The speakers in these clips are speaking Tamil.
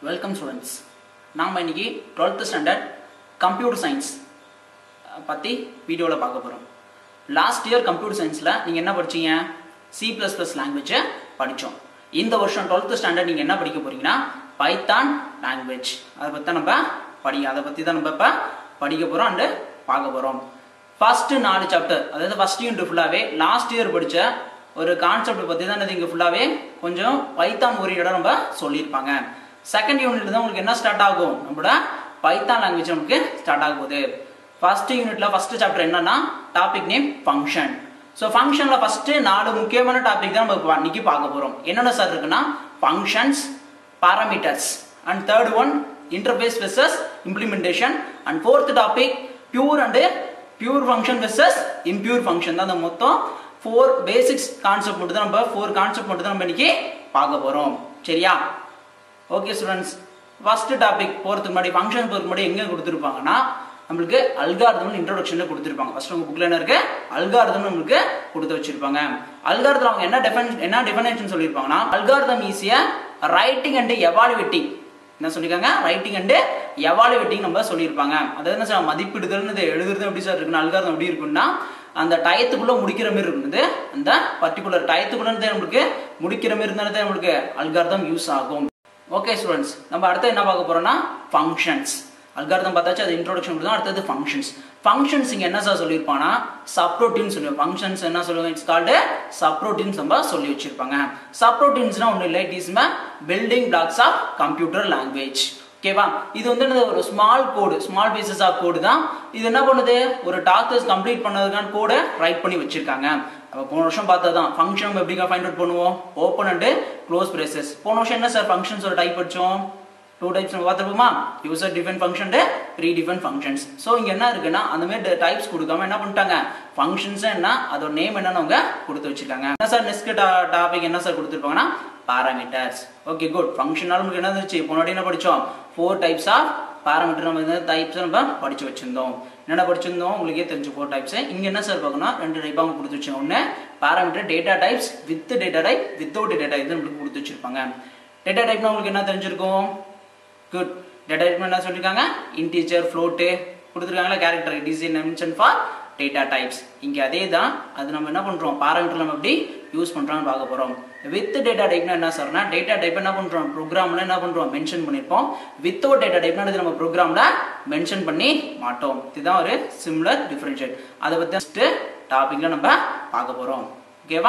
வெல்கம் ஸ்டூடெண்ட்ஸ் நாம் இன்னைக்கு டுவெல்த்து ஸ்டாண்டர்ட் கம்ப்யூட்டர் சயின்ஸ் பற்றி வீடியோவில் பார்க்க போகிறோம் லாஸ்ட் இயர் கம்ப்யூட்டர் சயின்ஸில் நீங்கள் என்ன படிச்சீங்க சி ப்ளஸ் ப்ளஸ் லாங்குவேஜை படித்தோம் இந்த வருஷம் டுவெல்த்து ஸ்டாண்டர்ட் நீங்கள் என்ன படிக்க போறீங்கன்னா பைத்தான் லாங்குவேஜ் அதை பற்றி தான் நம்ம படி அதை பற்றி தான் நம்ம இப்போ படிக்க போகிறோம் அண்டு பார்க்க போகிறோம் ஃபஸ்ட்டு நாலு சாப்டர் அதாவது ஃபஸ்ட் யூனிட் ஃபுல்லாகவே லாஸ்ட் இயர் படித்த ஒரு கான்செப்ட் பற்றி தான் இங்கே ஃபுல்லாகவே கொஞ்சம் பைத்தான் ஓரியடாக நம்ம சொல்லியிருப்பாங்க செகண்ட் யூனிட்ல தான் உங்களுக்கு என்ன ஸ்டார்ட் ஆகும் நம்மளோட பைத்தான் லாங்குவேஜ் நமக்கு ஸ்டார்ட் ஆக போகுது ஃபர்ஸ்ட் யூனிட்ல ஃபர்ஸ்ட் சாப்டர் என்னன்னா டாபிக் நேம் ஃபங்க்ஷன் ஸோ ஃபங்க்ஷனில் ஃபர்ஸ்ட் நாலு முக்கியமான டாபிக் தான் நம்ம இன்னைக்கு பார்க்க போகிறோம் என்னென்ன சார் இருக்குன்னா functions parameters and third one interface versus implementation and fourth topic pure and pure function versus impure function தான் அந்த மொத்தம் ஃபோர் பேசிக்ஸ் கான்செப்ட் மட்டும் தான் நம்ம ஃபோர் கான்செப்ட் மட்டும் தான் நம்ம இன்னைக்கு பார்க்க போகிறோம் சரியா ஓகே ஸ்டூடெண்ட்ஸ் ஃபர்ஸ்ட் டாபிக் போகிறதுக்கு முன்னாடி ஃபங்க்ஷன் போகிறதுக்கு முன்னாடி எங்கே கொடுத்துருப்பாங்கன்னா நம்மளுக்கு அல்காரதம் இன்ட்ரோடக்ஷனில் கொடுத்துருப்பாங்க ஃபர்ஸ்ட் உங்கள் புக்கில் என்ன இருக்கு அல்காரதம் நம்மளுக்கு கொடுத்து வச்சிருப்பாங்க அல்காரதம் அவங்க என்ன டெஃபன் என்ன டெஃபனேஷன் சொல்லியிருப்பாங்கன்னா அல்காரதம் ஈஸியா ரைட்டிங் அண்ட் எவாலுவேட்டிங் என்ன சொல்லியிருக்காங்க ரைட்டிங் அண்ட் எவாலுவேட்டிங் நம்ம சொல்லியிருப்பாங்க அதாவது என்ன சார் மதிப்பிடுதல்னு எழுதுறது எப்படி சார் இருக்குன்னா அல்காரதம் எப்படி இருக்குன்னா அந்த டயத்துக்குள்ள முடிக்கிற மாதிரி இருக்குது அந்த பர்டிகுலர் டயத்துக்குள்ள நம்மளுக்கு முடிக்கிற மாதிரி இருந்தாலே நம்மளுக்கு அல்காரதம் யூஸ் ஆகும் ஓகே ஸ்டூடெண்ட்ஸ் நம்ம அடுத்து என்ன பார்க்க போறோம்னா ஃபங்க்ஷன்ஸ் அல்காரதம் பார்த்தாச்சு அது இன்ட்ரோடக்ஷன் தான் அடுத்தது ஃபங்க்ஷன்ஸ் ஃபங்க்ஷன்ஸ் இங்கே என்ன சார் சொல்லியிருப்பாங்கன்னா சப்ரோட்டீன் சொல்லுவோம் ஃபங்க்ஷன்ஸ் என்ன சொல்லுவாங்க இட்ஸ் கால்டு சப்ரோட்டீன்ஸ் நம்ம சொல்லி வச்சிருப்பாங்க சப்ரோட்டீன்ஸ்னா ஒன்றும் இல்லை it is building blocks of computer language ஓகேவா இது வந்து என்னது ஒரு small code small pieces of code தான் இது என்ன பண்ணுது ஒரு டாக்டர்ஸ் கம்ப்ளீட் பண்ணதுக்கான கோடை ரைட் பண்ணி வச்சிருக்காங்க அப்போ போன வருஷம் பார்த்ததான் ஃபங்க்ஷன் நம்ம எப்படிங்க ஃபைண்ட் அவுட் பண்ணுவோம் ஓப்பன் அண்ட் க்ளோஸ் பிரேசஸ் போன வருஷம் என்ன சார் ஃபங்க்ஷன்ஸ் ஒரு டைப் படிச்சோம் டூ டைப்ஸ் நம்ம பார்த்துருப்போமா user defined function predefined functions so இங்கே என்ன இருக்குன்னா அந்த மாதிரி டைப்ஸ் கொடுக்காம என்ன பண்ணிட்டாங்க ஃபங்க்ஷன்ஸ் என்ன அதோட நேம் என்னன்னு அவங்க கொடுத்து வச்சிருக்காங்க என்ன சார் நெக்ஸ்ட் டாபிக் என்ன சார் கொடுத்துருப்பாங்கன்னா பாராமீட்டர்ஸ் ஓகே குட் ஃபங்க்ஷனால் நமக்கு என்ன இருந்துச்சு முன்னாடி என்ன படித்தோம் ஃபோர் டைப்ஸ் ஆஃப் பாராமீட்டர் நம்ம இந்த டைப்ஸ் நம்ம படிச்சு வச்சிருந்தோம் என்னென்ன படிச்சிருந்தோம் உங்களுக்கே தெரிஞ்சு ஃபோர் டைப்ஸ் இங்கே என்ன சார் பார்க்கணும் ரெண்டு டைப் அவங்க கொடுத்து வச்சோம் ஒன்று parameter data types with data type without data type நம்மளுக்கு கொடுத்து வச்சிருப்பாங்க டேட்டா டைப்னா உங்களுக்கு என்ன தெரிஞ்சிருக்கும் குட் டேட்டா டைப் என்ன சொல்லியிருக்காங்க இன்டீஜர் ஃப்ளோட்டு கொடுத்துருக்காங்களா character it is in mention for data types இங்கே அதே தான் அது நம்ம என்ன பண்ணுறோம் பாராமீட்டர் நம்ம எப்படி யூஸ் பண்ணுறோம்னு பார்க்க போகிறோம் வித் டேட்டா டைப்னா என்ன சார்னா டேட்டா டைப் என்ன பண்ணுறோம் ப்ரோக்ராமில் என்ன பண்ணுறோம் மென்ஷன் பண்ணியிருப்போம் வித்தவுட் டேட்டா டைப்னா நம்ம ப்ரோக்ராமில் மென்ஷன் பண்ணி மாட்டோம் இதுதான் ஒரு சிம்லர் டிஃபரன்ஷியேட் அதை பற்றி ஃபஸ்ட்டு டாப்பிக்கில் நம்ம பார்க்க போகிறோம் ஓகேவா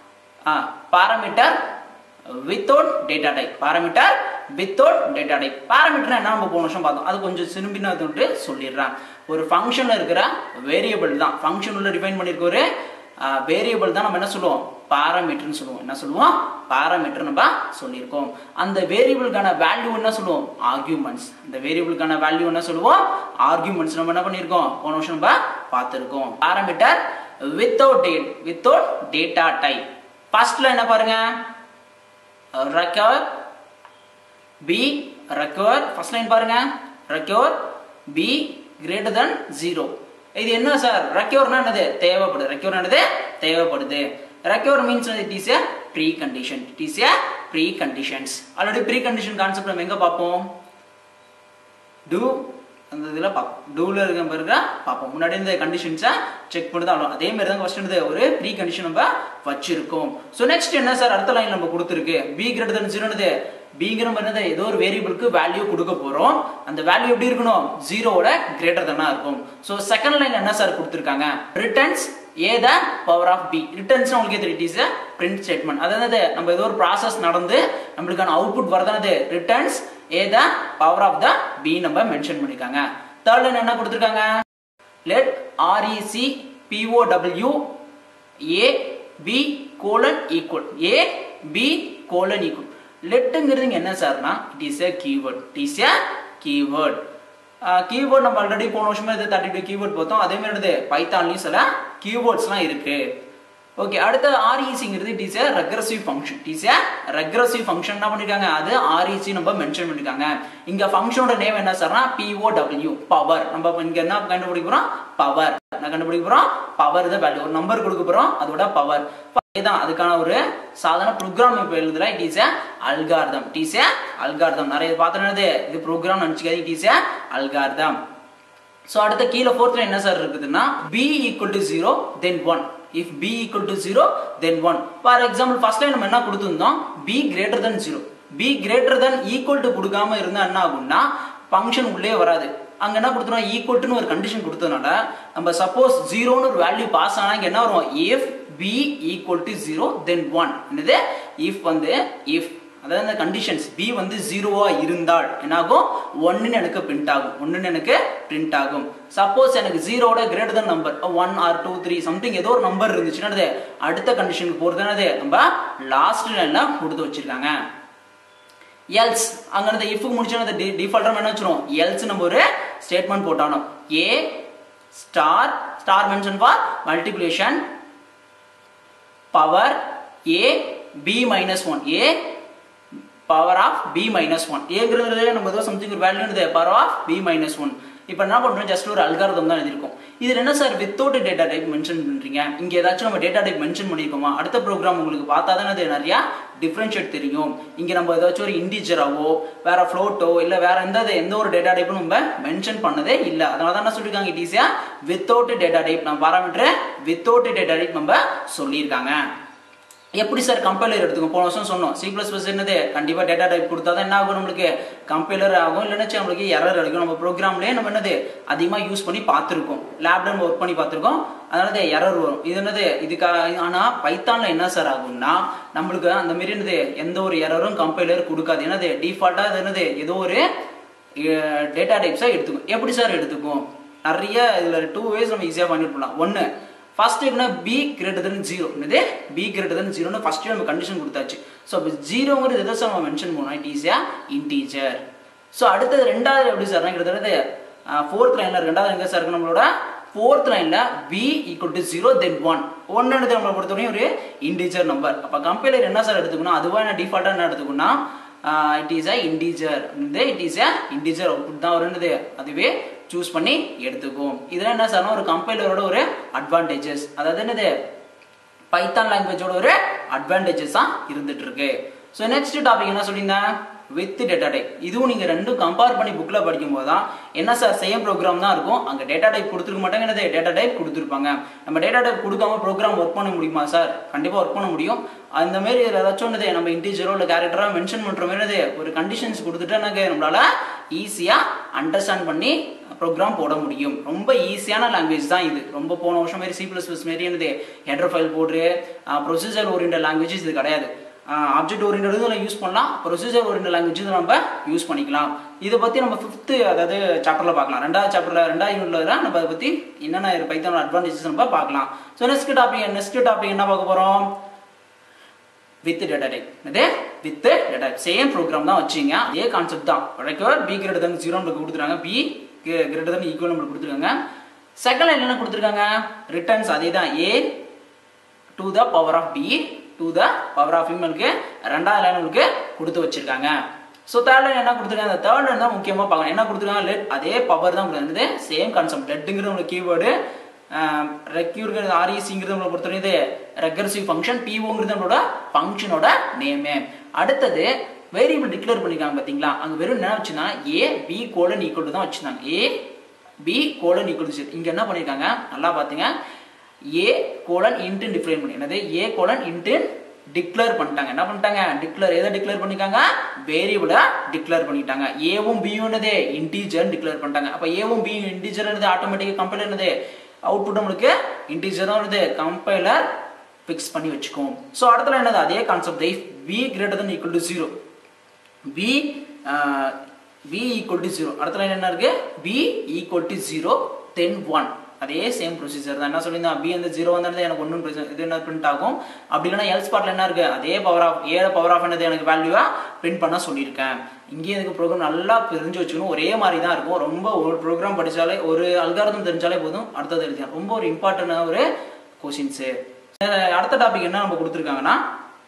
parameter without data type parameter without data type parameter என்ன நம்ம போன வருஷம் பார்த்தோம் அது கொஞ்சம் சிறும்பினா சொல்லிடுறேன் ஒரு ஃபங்க்ஷனில் இருக்கிற வேரியபிள் தான் ஃபங்க்ஷன் உள்ள டிஃபைன் பண்ணியிருக்க ஒரு வேரியபிள் தான் நம்ம என்ன சொல்லுவோம் பாராமீட்டர்னு சொல்லுவோம் என்ன சொல்லுவோம் பாராமீட்டர் நம்ம சொல்லியிருக்கோம் அந்த வேரியபிளுக்கான வேல்யூ என்ன சொல்லுவோம் ஆர்கியூமெண்ட்ஸ் அந்த வேரியபிளுக்கான வேல்யூ என்ன சொல்லுவோம் ஆர்கியூமெண்ட்ஸ் நம்ம என்ன பண்ணியிருக்கோம் போன வருஷம் நம்ம பார்த்துருக்கோம் parameter without date without data type ஃபர்ஸ்ட்ல என்ன பாருங்க recover B recover first line பாருங்க recover B greater than zero இது என்ன சார் ரெக்யூர்னா என்னது தேவைப்படுது ரெக்யூர் என்னது தேவைப்படுது require means it is a precondition it is a preconditions already precondition concept நம்ம எங்க பார்ப்போம் டூ அந்த இதில் பார்ப்போம் டூவில் இருக்க பிறகு பார்ப்போம் முன்னாடி இந்த கண்டிஷன்ஸை செக் பண்ணி தான் அதே மாதிரி தான் ஃபர்ஸ்ட் என்னது ஒரு ப்ரீ கண்டிஷன் நம்ம வச்சிருக்கோம் ஸோ நெக்ஸ்ட் என்ன சார் அடுத்த லைன் நம்ம கொடுத்துருக்கு பி கிரேட்டர் தன் ஜீரோனது பிங்கிற மாதிரி ஏதோ ஒரு வேரியபிளுக்கு வேல்யூ கொடுக்க போறோம் அந்த வேல்யூ எப்படி இருக்கணும் ஜீரோவோட கிரேட்டர் தானா இருக்கும் ஸோ செகண்ட் லைன் என்ன சார் கொடுத்துருக்காங்க returns A the power of B returns உங்களுக்கு தெரியும் இட் இஸ் பிரிண்ட் ஸ்டேட்மெண்ட் அதாவது நம்ம ஏதோ ஒரு ப்ராசஸ் நடந்து நம்மளுக்கான அவுட்புட் வரதானது returns A the power of the B நம்ம மென்ஷன் பண்ணிருக்காங்க தேர்ட் லைன் என்ன கொடுத்துருக்காங்க let REC POW A B colon equal A B colon equal லெட்டுங்கிறது என்ன சார்னா it is a keyword it is a keyword keyword நம்ம ஆல்ரெடி போன வருஷமே இது தேர்ட்டி டூ கீவேர்ட் பார்த்தோம் அதே மாதிரி என்னது பைத்தான்லையும் சில கீவேர்ட்ஸ்லாம் இருக்கு ஓகே அடுத்த ஆர்இசிங்கிறது it is a recursive function it is a recursive function என்ன பண்ணிருக்காங்க அது ஆர்இசி நம்ம மென்ஷன் பண்ணிருக்காங்க இங்க ஃபங்க்ஷனோட நேம் என்ன சார்னா பிஓடபிள்யூ பவர் நம்ம இங்க என்ன கண்டுபிடிக்க போறோம் பவர் என்ன கண்டுபிடிக்க போறோம் பவர் தான் வேல்யூ ஒரு நம்பர் கொடுக்க போறோம் அதோட பவர் தான் அதுக்கான ஒரு சாதாரண ப்ரோக்ராம் இப்போ எழுதுற it is a algorithm it is a algorithm நிறைய பார்த்தோன்னது இது ப்ரோக்ராம் நினச்சிக்காது it is a algorithm so அடுத்த கீழே ஃபோர்த்ல என்ன சார் இருக்குதுன்னா b equal to zero then one if b equal to zero then one for example ஃபர்ஸ்ட்ல நம்ம என்ன கொடுத்துருந்தோம் b greater than zero b greater than equal to கொடுக்காம இருந்தா என்ன ஆகும்னா ஃபங்க்ஷன் உள்ளே வராது அங்க என்ன கொடுத்துரும் ஈக்குவல் டுன்னு ஒரு கண்டிஷன் கொடுத்ததுனால நம்ம சப்போஸ் ஜீரோன்னு ஒரு வேல்யூ பாஸ் ஆனா இங்க என்ன வரும் if b equal to zero then one என்னது இஃப் வந்து இஃப் அதாவது இந்த கண்டிஷன்ஸ் பி வந்து ஜீரோவா இருந்தால் என்னாகும் ஒன்னுன்னு எனக்கு பிரிண்ட் ஆகும் ஒன்னுன்னு எனக்கு பிரிண்ட் ஆகும் சப்போஸ் எனக்கு ஜீரோட greater than number one or two three something ஏதோ ஒரு நம்பர் இருந்துச்சுன்னா அடுத்த கண்டிஷனுக்கு போறது நம்ம லாஸ்ட் லைன்ல கொடுத்து வச்சிருக்காங்க எல்ஸ் அங்க இந்த இஃப் முடிச்சோன்னா டிஃபால்ட்டா என்ன வச்சிரும் எல்ஸ் நம்ம ஒரு ஸ்டேட்மெண்ட் போட்டானோம் a star star mention for multiplication power a b minus one a power of b minus one ஏங்கிறது நம்ம ஏதோ சம்திங் ஒரு value power of b minus one இப்போ என்ன பண்ணுறோம் ஜஸ்ட் ஒரு அல்காரதம் தான் எழுதிருக்கோம் இதில் என்ன sir without data type mention பண்ணுறீங்க இங்கே ஏதாச்சும் நம்ம டேட்டா டைப் மென்ஷன் பண்ணியிருக்கோமா அடுத்த ப்ரோக்ராம் உங்களுக்கு பார்த்தா தானே அது நிறையா டிஃப்ரென்ஷியேட் தெரியும் இங்கே நம்ம ஏதாச்சும் ஒரு இண்டிஜராவோ வேற ஃப்ளோட்டோ இல்லை வேற எந்த எந்த ஒரு டேட்டா டைப்பும் நம்ம மென்ஷன் பண்ணதே இல்லை அதனால தான் என்ன சொல்லியிருக்காங்க இட் ஈஸியா வித்தவுட் டேட்டா டைப் நம்ம பாராமீட்டர் வித்தவுட் டேட்டா டைப் நம்ம சொல்லியிருக்காங்க எப்படி சார் கம்பைலர் எடுத்துக்கோ போன வருஷம் சொன்னோம் சி பிளஸ் பிளஸ் என்னது கண்டிப்பாக டேட்டா டைப் கொடுத்தா தான் என்ன ஆகும் நம்மளுக்கு கம்பைலர் ஆகும் இல்லைன்னா நம்மளுக்கு எரர் அடிக்கும் நம்ம ப்ரோக்ராம்லேயே நம்ம என்னது அதிகமாக யூஸ் பண்ணி பார்த்துருக்கோம் லேப்ல நம்ம ஒர்க் பண்ணி பார்த்துருக்கோம் அதனால எரர் வரும் இது என்னது இதுக்காக ஆனால் பைத்தானில் என்ன சார் ஆகும்னா நம்மளுக்கு அந்த மாரி என்னது எந்த ஒரு எரரும் கம்பைலர் கொடுக்காது என்னது டிஃபால்ட்டாக அது என்னது ஏதோ ஒரு டேட்டா டைப்ஸாக எடுத்துக்கும் எப்படி சார் எடுத்துக்கும் நிறைய இதில் டூ வேஸ் நம்ம ஈஸியாக பண்ணிட்டு போகலாம் ஒன்று ஃபர்ஸ்ட் என்ன பி கிரேட்டர் தன் ஜீரோ என்னது பி கிரேட்டர் தன் ஜீரோன்னு ஃபர்ஸ்ட் நம்ம கண்டிஷன் கொடுத்தாச்சு ஸோ இப்போ ஜீரோங்கிறது எதை சார் நம்ம மென்ஷன் பண்ணோம் இட் ஈஸியா இன்டீஜர் ஸோ அடுத்தது ரெண்டாவது எப்படி சார் கிட்டத்தட்ட ஃபோர்த் லைன்ல ரெண்டாவது எங்க சார் இருக்கு நம்மளோட ஃபோர்த் லைன்ல b equal to zero then one ஒன்னு நம்மளை பொறுத்தவரையும் ஒரு இன்டீஜர் நம்பர் அப்போ கம்பைலர் என்ன சார் எடுத்துக்கணும் அதுவா என்ன டிஃபால்ட்டா என்ன எடுத்துக்கணும்னா it is a integer it is a integer output தான் வருது அதுவே சூஸ் பண்ணி எடுத்துக்கும் இதெல்லாம் என்ன சார் ஒரு கம்பைலரோட ஒரு அட்வான்டேஜஸ் அதாவது என்னது பைத்தான் லாங்குவேஜோட ஒரு அட்வான்டேஜஸ் தான் இருந்துட்டு இருக்கு ஸோ நெக்ஸ்ட் டாபிக் என்ன சொல்லியிருந்தேன் வித் டேட்டா டைப் இதுவும் நீங்கள் ரெண்டும் கம்பேர் பண்ணி புக்கில் படிக்கும் போது தான் என்ன சார் சேம் ப்ரோக்ராம் தான் இருக்கும் அங்கே டேட்டா டைப் கொடுத்துருக்க மாட்டாங்க என்னது டேட்டா டைப் கொடுத்துருப்பாங்க நம்ம டேட்டா டைப் கொடுக்காம ப்ரோக்ராம் ஒர்க் பண்ண முடியுமா சார் கண்டிப்பாக ஒர்க் பண்ண முடியும் அந்த மாதிரி ஏதாச்சும் என்னது நம்ம இன்டீஜரோ இல்லை கேரக்டரோ மென்ஷன் பண்ணுற மாதிரி ஒரு கண்டிஷன்ஸ் கொடுத்துட்டு எனக்கு நம்மளால ஈஸியாக அண்டர்ஸ்டாண்ட் பண்ணி ப்ரோக்ராம் போட முடியும் ரொம்ப ஈஸியான லாங்குவேஜ் தான் இது ரொம்ப போன வருஷம் மாதிரி சி ப்ளஸ் ப்ளஸ் மாரி என்னது ஹெட்ரு ஃபைல் போடுற ப்ரொசீஜர் ஓரியன்ட் லாங்குவேஜஸ் இது கிடையாது ஆப்ஜெக்ட் ஓரியன்ட் இதில் யூஸ் பண்ணலாம் ப்ரொசீஜர் ஓரியன்ட் லாங்குவேஜ் நம்ம யூஸ் பண்ணிக்கலாம் இதை பற்றி நம்ம ஃபிஃப்த்து அதாவது சாப்டரில் பார்க்கலாம் ரெண்டாவது சாப்டரில் ரெண்டாவது யூனிட்ல நம்ம அதை பற்றி என்னென்ன பைத்தான அட்வான்டேஜஸ் நம்ம பார்க்கலாம் so next topic next topic என்ன பார்க்க போகிறோம் வித் டேட்டா டைப் இது with data type same program தான் வச்சிங்க அதே கான்செப்ட் தான் require b greater than zero நம்மளுக்கு கொடுத்துருக்காங்க பி கிரேட்டர் தன் ஈக்குவல் நம்மளுக்கு கொடுத்துருக்காங்க செகண்ட் லைன் என்ன கொடுத்துருக்காங்க ரிட்டர்ன்ஸ் அதே தான் a to the power of b to the power of நம்மளுக்கு ரெண்டாவது லைன் உங்களுக்கு கொடுத்து வச்சிருக்காங்க ஸோ தேர்ட் லைன் என்ன கொடுத்துருக்காங்க அந்த தேர்ட் லைன் தான் முக்கியமாக பார்க்கணும் என்ன கொடுத்துருக்காங்க லெட் அதே பவர் தான் கொடுத்துருந்தது சேம் கான்செப்ட் லெட்டுங்கிறது உங்களுக்கு கீவேர்டு ரெக்யூர்ங்கிறது ஆர்இசிங்கிறது நம்மளை பொறுத்தவரை இது ரெக்கர்சிவ் ஃபங்க்ஷன் பிஓங்கிறது நம்மளோட ஃபங்க்ஷனோட நேமு அடுத்தது வேரியபிள் டிக்ளேர் பண்ணிருக்காங்க பார்த்தீங்களா அங்கே வெறும் என்ன வச்சுன்னா ஏ பி கோலன் ஈக்குவல் தான் வச்சுருந்தாங்க a B colon equal to இங்கே என்ன பண்ணியிருக்காங்க நல்லா பார்த்தீங்க ஏ கோலன் இன்ட்டு டிஃபைன் பண்ணி என்னது ஏ கோலன் இன்ட்டு டிக்ளேர் பண்ணிட்டாங்க என்ன பண்ணிட்டாங்க டிக்ளேர் எதை டிக்ளேர் பண்ணிட்டாங்க வேரியபிளை டிக்ளேர் பண்ணிட்டாங்க ஏவும் பியும் என்னது இன்டீஜர் டிக்ளேர் பண்ணிட்டாங்க அப்போ ஏவும் பியும் இன்டீஜர் என்னது ஆட்டோமேட்டிக்காக கம்பைலர் என்னது அவுட்புட் நம்மளுக்கு இன்டீஜர் தான் வருது கம்பைலர் ஃபிக்ஸ் பண்ணி வச்சுக்கோம் ஸோ அடுத்தல என்னது அதே concept if b greater than equal to zero b b equal to zero அடுத்த என்ன இருக்கு b equal to zero then one அதே சேம் ப்ரொசீஜர் தான் என்ன சொல்லியிருந்தா பி வந்து ஜீரோ வந்தது எனக்கு ஒன்றும் இது என்ன பிரிண்ட் ஆகும் அப்படி இல்லைனா எல் ஸ்பாட்ல என்ன இருக்கு அதே பவர் ஆஃப் ஏழு பவர் ஆஃப் என்னது எனக்கு வேல்யூவா பிரிண்ட் பண்ண சொல்லியிருக்கேன் இங்கேயும் எனக்கு ப்ரோக்ராம் நல்லா தெரிஞ்சு வச்சுக்கணும் ஒரே மாதிரி தான் இருக்கும் ரொம்ப ஒரு ப்ரோக்ராம் படிச்சாலே ஒரு அல்காரதம் தெரிஞ்சாலே போதும் அடுத்தது எழுதியா ரொம்ப ஒரு இம்பார்ட்டண்டான ஒரு கொஷின்ஸு அடுத்த டாபிக் என்ன நம்ம கொடுத்துருக்காங்கன்னா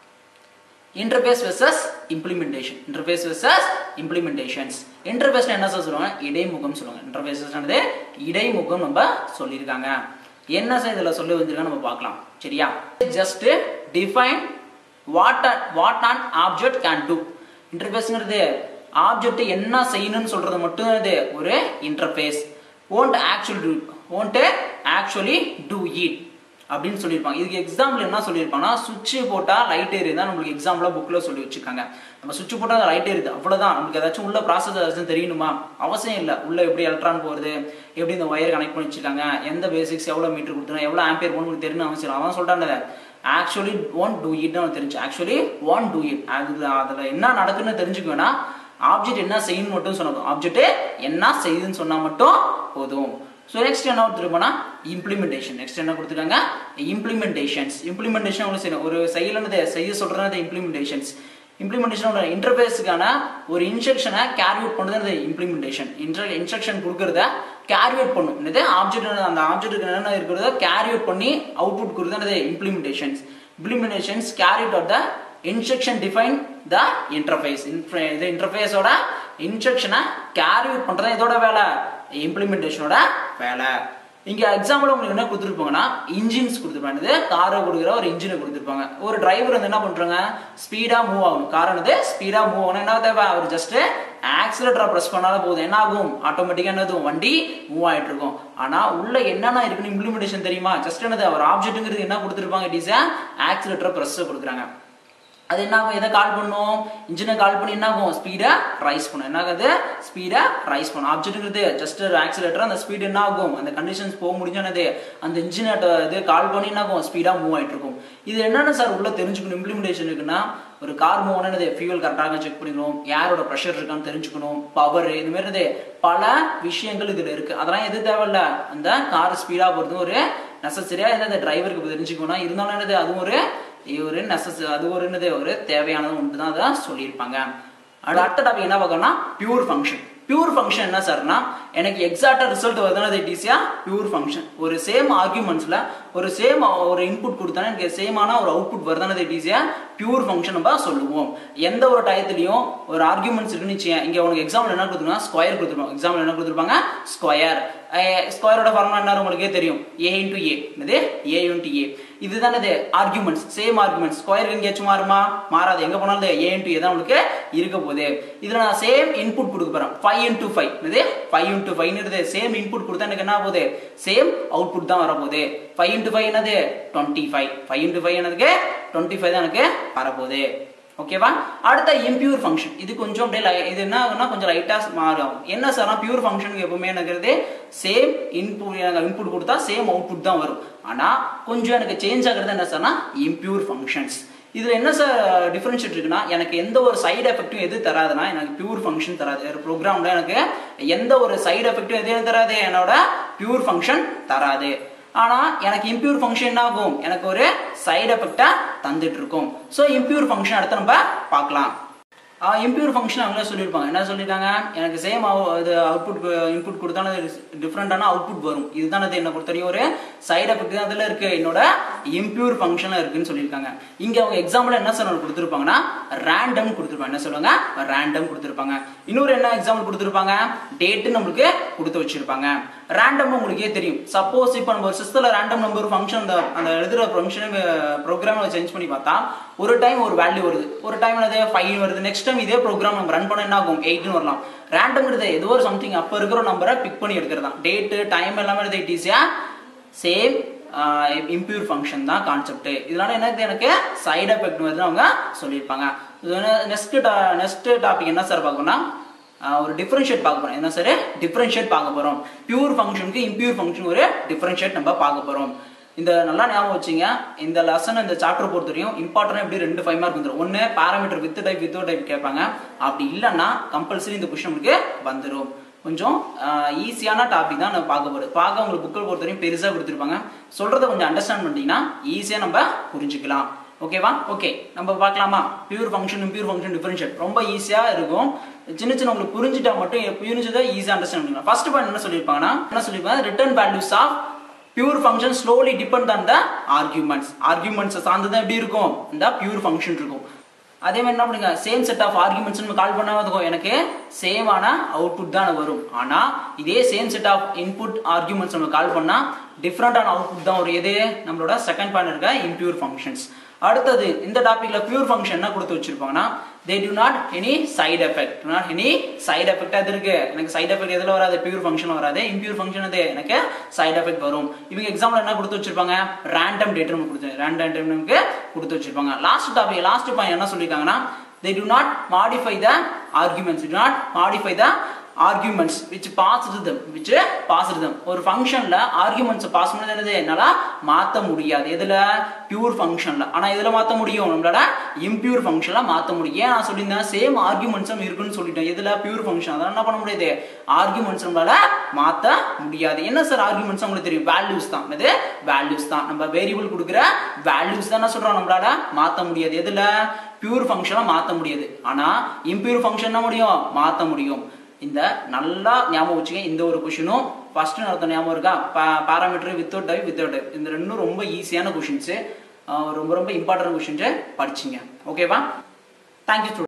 interface versus implementation interface versus implementations இன்டர்ஃபேஸ்ல என்ன சார் சொல்லுவாங்க இடைமுகம் சொல்லுவாங்க இன்டர்ஃபேஸஸ்ன்றது இடைமுகம் நம்ம சொல்லியிருக்காங்க என்ன சார் இதில் சொல்லி வந்திருக்காங்க நம்ம பார்க்கலாம் சரியா just define what what an object can do இன்டர்ஃபேஸ்ங்கிறது ஆப்ஜெக்ட் என்ன செய்யணும்னு சொல்றது மட்டும் இது ஒரு interface won't actual do won't actually do it அப்படின்னு சொல்லியிருப்பாங்க இதுக்கு எக்ஸாம்பிள் என்ன சொல்லியிருப்பாங்கன்னா சுவிட்ச் போட்டால் லைட் எரியுது தான் நம்மளுக்கு எக்ஸாம்பிளாக புக்கில் சொல்லி வச்சிருக்காங்க நம்ம சுவிட்ச் போட்டால் லைட் எரியுது அவ்வளோதான் நமக்கு ஏதாச்சும் உள்ள ப்ராசஸ் ஏதாச்சும் தெரியணுமா அவசியம் இல்லை உள்ள எப்படி எலக்ட்ரான் போகிறது எப்படி இந்த ஒயர் கனெக்ட் பண்ணி வச்சிருக்காங்க எந்த பேசிக்ஸ் எவ்வளோ மீட்டர் கொடுத்துருங்க எவ்வளோ ஆம்பியர் போகணும் தெரியணும் அவசியம் இல்லை. அவன் சொல்கிறாங்க ஆக்சுவலி ஒன் டூ இட் தெரிஞ்சு ஆக்சுவலி ஒன் டூ இட் அதில் அதில் என்ன நடக்குன்னு தெரிஞ்சுக்க வேணா ஆப்ஜெக்ட் என்ன செய்யணும் மட்டும் சொன்னதும் ஆப்ஜெக்ட் என்ன செய்யுதுன்னு சொன்னா மட்டும் போதும் ஸோ நெக்ஸ்ட் என்ன கொடுத்துருப்போம்னா இம்ப்ளிமெண்டேஷன் நெக்ஸ்ட் என்ன கொடுத்துருக்காங்க இம்ப்ளிமெண்டேஷன்ஸ் இம்ப்ளிமெண்டேஷன் உங்களுக்கு செய்யணும் ஒரு செயலானது செய்ய சொல்றது இம்ப்ளிமெண்டேஷன்ஸ் இம்ப்ளிமெண்டேஷனோட இன்டர்ஃபேஸுக்கான ஒரு இன்ஸ்ட்ரக்ஷனை கேரி அவுட் பண்ணுறது இம்ப்ளிமெண்டேஷன் இன்ஸ்ட்ர இன்ஸ்ட்ரக்ஷன் கொடுக்கறத கேரி அவுட் பண்ணும் என்னது ஆப்ஜெக்ட் அந்த ஆப்ஜெக்ட்டுக்கு என்னென்ன இருக்கிறதோ கேரி அவுட் பண்ணி அவுட்புட் கொடுக்குறது implementations implementations carry out of the instruction define the interface இது இன்டர்ஃபேஸோட இன்ஸ்ட்ரக்ஷனை கேரி அவுட் பண்ணுறது இதோட வேலை இம்ப்ளிமெண்டேஷனோட வேலை இங்க எக்ஸாம்பிள் உங்களுக்கு என்ன கொடுத்துருப்பாங்கன்னா இன்ஜின்ஸ் கொடுத்துருப்பாங்க இது காரை கொடுக்குற ஒரு இன்ஜினை கொடுத்துருப்பாங்க ஒரு டிரைவர் வந்து என்ன பண்றாங்க ஸ்பீடா மூவ் ஆகணும் கார் வந்து ஸ்பீடா மூவ் ஆகணும் என்ன தேவை அவர் ஜஸ்ட் ஆக்சிலேட்டரை ப்ரெஸ் பண்ணாலும் போதும் என்ன ஆகும் ஆட்டோமேட்டிக்கா என்னது வண்டி மூவ் ஆயிட்டு இருக்கும் ஆனா உள்ள என்னென்ன இருக்குன்னு இம்ப்ளிமெண்டேஷன் தெரியுமா ஜஸ்ட் என்னது அவர் ஆப்ஜெக்ட்டுங்கிறது என்ன கொடுத்துருப்பாங்க இட் இஸ் ஆக்சிலேட்டரை ப்ரெஸ் கொடுக்குறாங்க அது என்ன ஆகும் எதை கால் பண்ணும் இன்ஜினை கால் பண்ணி என்ன ஆகும் ஸ்பீடை ரைஸ் பண்ணும் என்ன ஆகுது ஸ்பீடை ரைஸ் பண்ணும் ஆப்ஜெக்ட்ங்கிறது ஜஸ்ட் ஆக்சிலேட்டர் அந்த ஸ்பீடு என்ன ஆகும் அந்த கண்டிஷன்ஸ் போக முடிஞ்சோன்னது அந்த இன்ஜினை இது கால் பண்ணி என்ன ஆகும் ஸ்பீடாக மூவ் ஆயிட்டு இருக்கும் இது என்னென்ன சார் உள்ள தெரிஞ்சுக்கணும் இம்ப்ளிமெண்டேஷன் இருக்குன்னா ஒரு கார் மூவ் ஆனது ஃபியூல் கரெக்டாக செக் பண்ணிக்கணும் ஏரோட ப்ரெஷர் இருக்கான்னு தெரிஞ்சுக்கணும் பவர் இது மாதிரி இது பல விஷயங்கள் இதுல இருக்கு அதெல்லாம் எது தேவையில்ல அந்த கார் ஸ்பீடா போறது ஒரு நெசசரியா இந்த டிரைவருக்கு தெரிஞ்சுக்கணும் இருந்தாலும் என்னது அதுவும் ஒரு இது ஒரு நெசஸ் அது ஒரு என்னது ஒரு தேவையானது ஒன்று தான் அதை சொல்லியிருப்பாங்க அது அடுத்த டாபிக் என்ன பார்க்கணும்னா பியூர் ஃபங்க்ஷன் பியூர் ஃபங்க்ஷன் என்ன சார்னா எனக்கு எக்ஸாக்டா ரிசல்ட் வருதுன்னா அது ஈஸியா பியூர் ஃபங்க்ஷன் ஒரு சேம் ஆர்குமெண்ட்ஸ்ல ஒரு சேம் ஒரு இன்புட் கொடுத்தானே எனக்கு சேமான ஒரு அவுட்புட் வருதுன்னா அது ஈஸியா பியூர் ஃபங்க்ஷன் நம்ம சொல்லுவோம் எந்த ஒரு டயத்துலையும் ஒரு ஆர்குமெண்ட்ஸ் இருக்குன்னு வச்சுக்கேன் இங்க உனக்கு எக்ஸாம்பிள் என்ன கொடுத்துருக்காங்க ஸ்கொயர் கொடுத்துருப்பாங்க எக்ஸாம்பிள் என்ன கொடுத்துருப்பாங்க ஸ்கொயர் ஸ்கொயரோட ஃபார்முலா என்ன உங்களுக்கே தெரியும் ஏ இன்டு ஏ இது ஏ இன்டு ஏ இதுதான் இது ஆர்குமெண்ட்ஸ் சேம் ஆர்குமெண்ட்ஸ் ஸ்கொயர் எங்கேயாச்சும் மாறுமா மாறாது எங்க போனாலும் ஏ இன்டு ஏ தான் உங்களுக்கு இருக்க போகுது இதுல நான் சேம் இன்புட் கொடுக்க போறேன் ஃபைவ் இன்டு ஃபைவ் இது ஃபைவ் இன்டு ஃபைவ்னு சேம் இன்புட் கொடுத்தா எனக்கு என்ன ஆகுது சேம் அவுட்புட் தான் வரப்போகுது ஃபைவ் இன்டு ஃபைவ் என்னது twenty five five into five என்னதுக்கு டுவெண்ட்டி ஃபைவ் தான் எனக்கு வரப்போகுது ஓகேவா அடுத்த இம்பியூர் ஃபங்க்ஷன் இது கொஞ்சம் அப்படியே li- இது என்ன ஆகும்னா கொஞ்சம் லைட்டாக மாறும் என்ன சார்னா பியூர் ஃபங்க்ஷனுக்கு எப்பவுமே எனக்கு சேம் இன்புட் எனக்கு இன்புட் கொடுத்தா சேம் அவுட்புட் தான் வரும் ஆனால் கொஞ்சம் எனக்கு சேஞ்ச் ஆகுறது என்ன சார்னா இம்பியூர் ஃபங்க்ஷன்ஸ் இதுல என்ன சார் டிஃபரன்ஷியேட் இருக்குன்னா எனக்கு எந்த ஒரு சைடு எஃபெக்ட்டும் எது தராதுன்னா எனக்கு பியூர் ஃபங்க்ஷன் தராது ஒரு ப்ரோக்ராம்ல எனக்கு எந்த ஒரு சைடு எஃபெக்ட்டும் எது தராது என்னோட பியூர் ஃபங்க்ஷன் தராது ஆனா எனக்கு இம்பியூர் ஃபங்க்ஷன் என்ன ஆகும் எனக்கு ஒரு சைடு எஃபெக்டா தந்துட்டு இருக்கும் ஸோ இம்பியூர் ஃபங்க்ஷன் அடுத்து நம்ம பார்க்கலாம் இம்பியூர் ஃபங்க்ஷன் அவங்களே சொல்லியிருப்பாங்க என்ன சொல்லியிருக்காங்க எனக்கு சேம் இது அவுட்புட் இன்புட் கொடுத்தாலும் டிஃப்ரெண்டான அவுட்புட் வரும் இதுதான் அது என்ன பொறுத்தவரையும் ஒரு சைடு எஃபெக்ட் அதில் இருக்கு என்னோட இம்பியூர் ஃபங்க்ஷனில் இருக்குன்னு சொல்லியிருக்காங்க இங்கே அவங்க எக்ஸாம்பிள் என்ன சார் கொடுத்துருப்பாங்கன்னா ரேண்டம் கொடுத்துருப்பாங்க என்ன சொல்லுவாங்க ரேண்டம் கொடுத்துருப்பாங்க இன்னொரு என்ன எக்ஸாம்பிள் கொடுத்துருப்பாங்க டேட்டு நம்மளுக்கு கொடுத்து வச்சிருப்பாங்க ரேண்டம் உங்களுக்கே தெரியும் சப்போஸ் இப்போ நம்ம ஒரு சிஸ்டத்தில் ரேண்டம் நம்பர் ஃபங்க்ஷன் அந்த அந்த எழுதுகிற ஃபங்க்ஷன் ப்ரோக்ராமில் சேஞ்ச் பண்ணி பார்த்தா ஒரு டைம் ஒரு வேல்யூ வருது ஒரு டைம் என்னது ஃபைவ் வருது நெக்ஸ்ட் டைம் இதே ப்ரோக்ராம் நம்ம ரன் பண்ண என்ன ஆகும் எயிட்னு வரலாம் ரேண்டம்ங்கிறது ஏதோ ஒரு சம்திங் அப்போ இருக்கிற நம்பரை பிக் பண்ணி எடுக்கிறது தான் டேட்டு டைம் எல்லாமே எடுத்து இட் ஈஸியா சேம் இம்பியூர் ஃபங்க்ஷன் தான் கான்செப்ட் இதனால என்னது எனக்கு சைடு எஃபெக்ட் வருது அவங்க சொல்லியிருப்பாங்க நெக்ஸ்ட் நெக்ஸ்ட் டாபிக் என்ன சார் பார்க்கணும்னா ஆஹ் ஒரு டிஃபரன்ஷியேட் பார்க்க போறோம் என்ன சார் டிஃபரன்ஷியேட் பார்க்க போறோம் பியூர் ஃபங்க்ஷனுக்கு இம்பியூர் ஃபங்க்ஷன் ஒரு டிஃபரன்ஷியேட் நம்ம பார்க்க போறோம் இந்த நல்லா ஞாபகம் வச்சுங்க இந்த லெசன் இந்த சாப்டர் பொறுத்த வரையும் இம்பார்ட்டன்ட் எப்படி ரெண்டு ஃபைவ் மார்க் வந்துடும் ஒன்று parameter with type without type கேட்பாங்க அப்படி இல்லைன்னா கம்பல்சரி இந்த கொஸ்டின் உங்களுக்கு வந்துடும் கொஞ்சம் ஈஸியான டாபிக் தான் நம்ம பார்க்க போகிறது பார்க்க உங்களுக்கு புக்கில் பொறுத்த வரையும் பெருசாக கொடுத்துருப்பாங்க சொல்கிறத கொஞ்சம் அண்டர்ஸ்டாண்ட் பண்ணிட்டீங்கன்னா ஈஸியாக நம்ம புரிஞ்சுக்கலாம் ஓகேவா ஓகே நம்ம பார்க்கலாமா pure function impure function differentiate ரொம்ப ஈஸியாக இருக்கும் சின்ன சின்ன உங்களுக்கு புரிஞ்சுட்டா மட்டும் புரிஞ்சதை ஈஸியாக அண்டர்ஸ்டாண்ட் பண்ணிக்கலாம் ஃபர்ஸ்ட் பாயிண்ட் என்ன சொல்லியிருப்பாங்கன்னா என்ன சொல்லியிருப்பாங்க return values of pure function solely depend on the arguments arguments சார்ந்து தான் எப்படி இருக்கும் இந்த பியூர் ஃபங்க்ஷன் இருக்கும் அதே மாதிரி என்ன பண்ணுங்க சேம் செட் ஆஃப் ஆர்குமெண்ட்ஸ் நம்ம கால் பண்ணாதோ எனக்கு சேமான அவுட்புட் தான் வரும் ஆனா இதே same set of input arguments நம்ம கால் பண்ணா டிஃப்ரெண்டான அவுட்புட் தான் வரும் எது நம்மளோட செகண்ட் பாயிண்ட் இருக்க இம்பியூர் ஃபங்க்ஷன்ஸ் அடுத்தது இந்த டாபிக்ல பியூர் ஃபங்க்ஷன் என்ன கொடுத்து வச்சிருப்பாங்கன்னா they do not any side effect not any side effect அது இருக்கு எனக்கு சைடு எஃபெக்ட் எதுல வராது பியூர் ஃபங்க்ஷன் வராது இம்பியூர் ஃபங்க்ஷன் அது எனக்கு சைடு எஃபெக்ட் வரும் இவங்க எக்ஸாம்பிள் என்ன கொடுத்து வச்சிருப்பாங்க ரேண்டம் டேட்டம் கொடுத்து ரேண்டம் டேட்டம்க்கு கொடுத்து வச்சிருப்பாங்க லாஸ்ட் டாபிக் லாஸ்ட் பாயிண்ட் என்ன சொல்லியிருக்காங்கன்னா they do not modify the arguments do not modify the arguments which passed them which passed them ஒரு ஃபங்க்ஷன்ல ஆர்குமெண்ட்ஸ் பாஸ் பண்ணது என்னது என்னால மாத்த முடியாது எதுல பியூர் ஃபங்க்ஷன்ல ஆனா எதுல மாத்த முடியும் நம்மளால இம்பியூர் ஃபங்க்ஷன்ல மாத்த முடியும் ஏன் நான் சொல்லியிருந்தேன் சேம் ஆர்குமெண்ட்ஸும் இருக்குன்னு சொல்லிட்டேன் எதுல பியூர் ஃபங்க்ஷன் அதான் என்ன பண்ண முடியாது ஆர்குமெண்ட்ஸ் நம்மளால மாத்த முடியாது என்ன சார் ஆர்குமெண்ட்ஸ் உங்களுக்கு தெரியும் வேல்யூஸ் தான் இது வேல்யூஸ் தான் நம்ம வேரியபிள் கொடுக்குற வேல்யூஸ் தான் என்ன சொல்றோம் நம்மளால மாத்த முடியாது எதுல பியூர் ஃபங்க்ஷனை மாத்த முடியாது ஆனா இம்பியூர் ஃபங்க்ஷன் என்ன முடியும் மாத்த முடியும் இந்த நல்லா ஞாபகம் வச்சுக்க இந்த ஒரு கொஷினும் ஃபர்ஸ்ட் நடத்த ஞாபகம் இருக்கா parameter without type without type இந்த ரெண்டும் ரொம்ப ஈஸியான கொஷின்ஸு ரொம்ப ரொம்ப இம்பார்ட்டன்ட் கொஷின்ஸை படிச்சிங்க ஓகேவா தேங்க்யூ